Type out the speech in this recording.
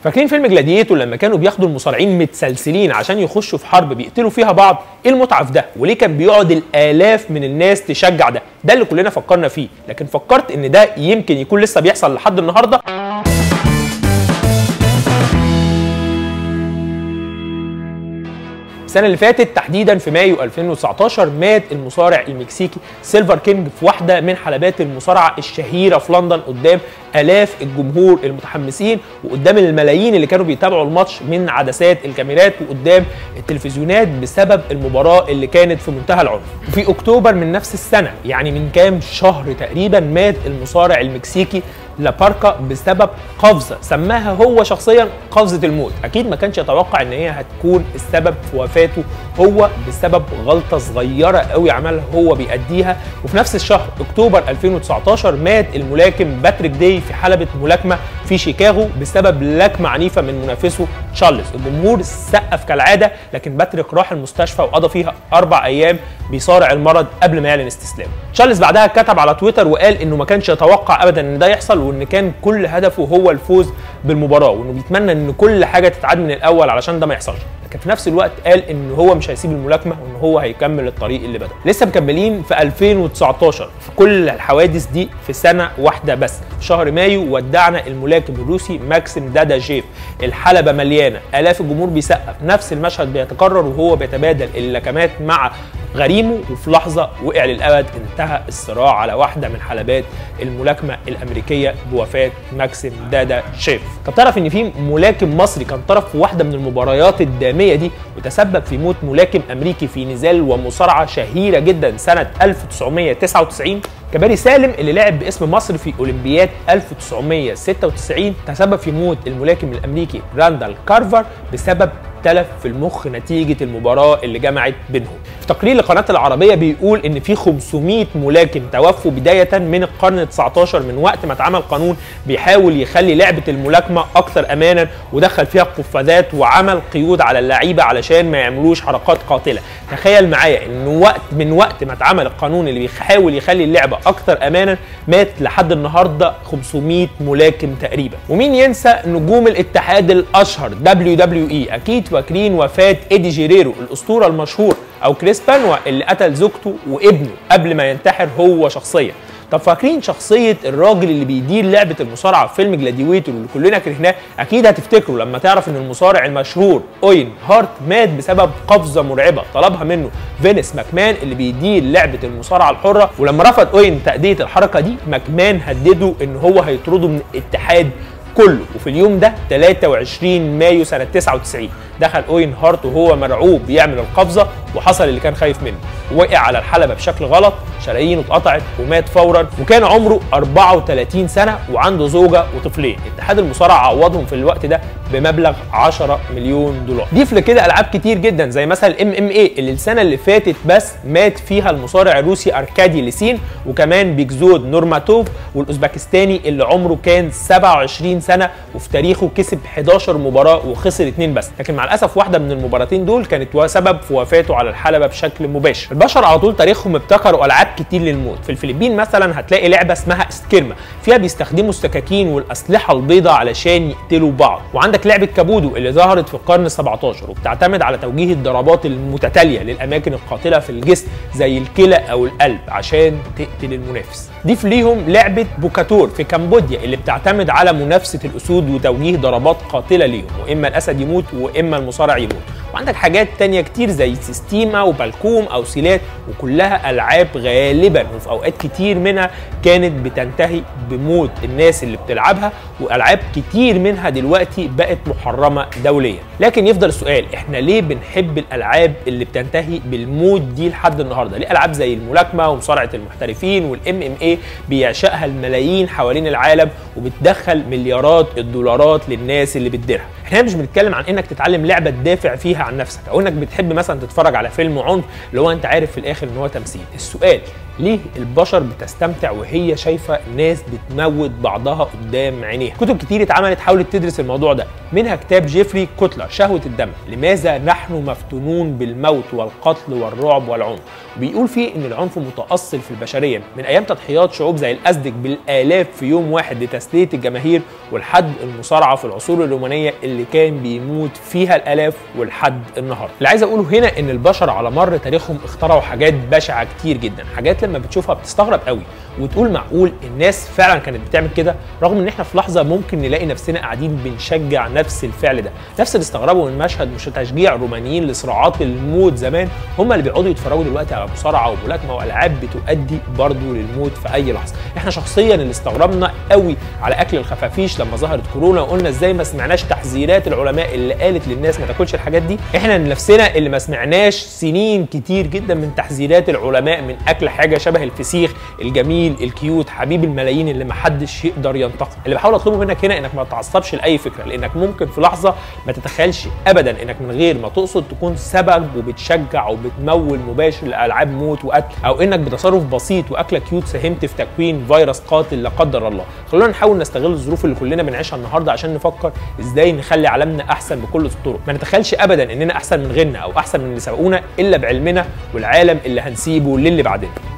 فاكرين فيلم جلاديتور لما كانوا بياخدوا المصارعين متسلسلين عشان يخشوا في حرب بيقتلوا فيها بعض ايه المتعه في ده وليه كان بيقعد الالاف من الناس تشجع ده ده اللي كلنا فكرنا فيه لكن فكرت ان ده يمكن يكون لسه بيحصل لحد النهارده السنه اللي فاتت تحديدا في مايو 2019 مات المصارع المكسيكي سيلفر كينج في واحده من حلبات المصارعه الشهيره في لندن قدام الاف الجمهور المتحمسين وقدام الملايين اللي كانوا بيتابعوا الماتش من عدسات الكاميرات وقدام التلفزيونات بسبب المباراه اللي كانت في منتهى العنف وفي اكتوبر من نفس السنه يعني من كام شهر تقريبا مات المصارع المكسيكي لاباركا بسبب قفزه سماها هو شخصيا قفزه الموت اكيد ما كانش يتوقع ان هي هتكون السبب في وفاته هو بسبب غلطه صغيره قوي عملها هو بيأديها وفي نفس الشهر اكتوبر 2019 مات الملاكم باتريك دي في حلبة ملاكمة في شيكاغو بسبب لكمة عنيفة من منافسه تشارلز الجمهور سقف كالعادة لكن باتريك راح المستشفى وقضى فيها أربع أيام بيصارع المرض قبل ما يعلن استسلامه تشارلز بعدها كتب على تويتر وقال انه ما كانش يتوقع ابدا ان ده يحصل وان كان كل هدفه هو الفوز بالمباراه وانه بيتمنى ان كل حاجه تتعاد من الاول علشان ده ما يحصلش لكن في نفس الوقت قال ان هو مش هيسيب الملاكمه وان هو هيكمل الطريق اللي بدا لسه مكملين في 2019 في كل الحوادث دي في سنه واحده بس في شهر مايو ودعنا الملاكم الروسي ماكسيم دادا جيف الحلبه مليانه الاف الجمهور بيسقف نفس المشهد بيتكرر وهو بيتبادل اللكمات مع غريمه وفي لحظه وقع للابد انتهى الصراع على واحده من حلبات الملاكمه الامريكيه بوفاه ماكسيم دادا شيف طب تعرف ان في ملاكم مصري كان طرف في واحده من المباريات الداميه دي وتسبب في موت ملاكم امريكي في نزال ومصارعه شهيره جدا سنه 1999 كباري سالم اللي لعب باسم مصر في اولمبياد 1996 تسبب في موت الملاكم الامريكي راندال كارفر بسبب تلف في المخ نتيجه المباراه اللي جمعت بينهم. في تقرير لقناه العربيه بيقول ان في 500 ملاكم توفوا بدايه من القرن 19 من وقت ما اتعمل قانون بيحاول يخلي لعبه الملاكمه اكثر امانا ودخل فيها قفازات وعمل قيود على اللعيبه علشان ما يعملوش حركات قاتله. تخيل معايا ان وقت من وقت ما اتعمل القانون اللي بيحاول يخلي اللعبه اكثر امانا مات لحد النهارده 500 ملاكم تقريبا. ومين ينسى نجوم الاتحاد الاشهر دبليو دبليو اي اكيد فاكرين وفاه ايدي جيريرو الاسطوره المشهور او كريس بانوا اللي قتل زوجته وابنه قبل ما ينتحر هو شخصيا طب فاكرين شخصية الراجل اللي بيدير لعبة المصارعة في فيلم جلاديويتور اللي كلنا كرهناه أكيد هتفتكروا لما تعرف إن المصارع المشهور أوين هارت مات بسبب قفزة مرعبة طلبها منه فينيس ماكمان اللي بيدير لعبة المصارعة الحرة ولما رفض أوين تأدية الحركة دي ماكمان هدده إن هو هيطرده من الاتحاد كله وفي اليوم ده 23 مايو سنه 99 دخل اوين هارت وهو مرعوب يعمل القفزه وحصل اللي كان خايف منه وقع على الحلبه بشكل غلط شرايينه اتقطعت ومات فورا وكان عمره 34 سنه وعنده زوجه وطفلين اتحاد المصارعه عوضهم في الوقت ده بمبلغ 10 مليون دولار ضيف لكده العاب كتير جدا زي مثلا الام ام اي اللي السنه اللي فاتت بس مات فيها المصارع الروسي اركادي ليسين وكمان بيكزود نورماتوف والاوزبكستاني اللي عمره كان 27 سنه وفي تاريخه كسب 11 مباراه وخسر اثنين بس لكن مع الاسف واحده من المباراتين دول كانت سبب في وفاته على الحلبه بشكل مباشر البشر على طول تاريخهم ابتكروا العاب كتير للموت في الفلبين مثلا هتلاقي لعبه اسمها سكيرما فيها بيستخدموا السكاكين والاسلحه البيضاء علشان يقتلوا بعض وعندك لعبه كابودو اللي ظهرت في القرن ال17 وبتعتمد على توجيه الضربات المتتاليه للاماكن القاتله في الجسم زي الكلى او القلب عشان تقتل المنافس ضيف ليهم لعبه بوكاتور في كمبوديا اللي بتعتمد على منافسه الاسود وتوجيه ضربات قاتله ليهم واما الاسد يموت واما المصارع يموت وعندك حاجات تانية كتير زي سيستيما وبالكوم او سيلات وكلها العاب غالبا وفي اوقات كتير منها كانت بتنتهي بموت الناس اللي بتلعبها والعاب كتير منها دلوقتي بقت محرمه دوليا لكن يفضل السؤال احنا ليه بنحب الالعاب اللي بتنتهي بالموت دي لحد النهارده ليه العاب زي الملاكمه ومصارعه المحترفين والام ام اي بيعشقها الملايين حوالين العالم وبتدخل مليارات الدولارات للناس اللي بتديرها احنا مش بنتكلم عن انك تتعلم لعبه تدافع فيها عن نفسك او انك بتحب مثلا تتفرج على فيلم عنف اللي هو انت عارف في الاخر ان هو تمثيل السؤال ليه البشر بتستمتع وهي شايفه ناس بتموت بعضها قدام عينيها كتب كتير اتعملت حاولت تدرس الموضوع ده منها كتاب جيفري كوتلر شهوه الدم لماذا نحن مفتونون بالموت والقتل والرعب والعنف بيقول فيه ان العنف متاصل في البشريه من ايام تضحيات شعوب زي الازدك بالالاف في يوم واحد لتسليه الجماهير ولحد المصارعه في العصور الرومانيه اللي كان بيموت فيها الالاف ولحد النهارده اللي عايز اقوله هنا ان البشر على مر تاريخهم اخترعوا حاجات بشعه كتير جدا حاجات لما بتشوفها بتستغرب قوي وتقول معقول الناس فعلا كانت بتعمل كده رغم ان احنا في لحظه ممكن نلاقي نفسنا قاعدين بنشجع نفس الفعل ده نفس اللي استغربوا من مشهد مش تشجيع الرومانيين لصراعات الموت زمان هم اللي بيقعدوا يتفرجوا دلوقتي على مصارعه وملاكمه والعاب بتؤدي برضه للموت في اي لحظه احنا شخصيا اللي استغربنا قوي على اكل الخفافيش لما ظهرت كورونا وقلنا ازاي ما سمعناش تحذيرات العلماء اللي قالت للناس ما تاكلش الحاجات دي احنا نفسنا اللي ما سمعناش سنين كتير جدا من تحذيرات العلماء من اكل حاجه شبه الفسيخ الجميل الكيوت حبيب الملايين اللي ما حدش يقدر ينتقم اللي بحاول اطلبه منك هنا انك ما تتعصبش لاي فكره لانك ممكن في لحظه ما تتخيلش ابدا انك من غير ما تقصد تكون سبب وبتشجع وبتمول مباشر لالعاب موت وقتل او انك بتصرف بسيط واكله كيوت ساهمت في تكوين فيروس قاتل لا قدر الله خلونا نحاول نستغل الظروف اللي كلنا بنعيشها النهارده عشان نفكر ازاي نخلي عالمنا احسن بكل الطرق ما نتخيلش ابدا اننا احسن من غيرنا او احسن من اللي سبقونا الا بعلمنا والعالم اللي هنسيبه للي بعدنا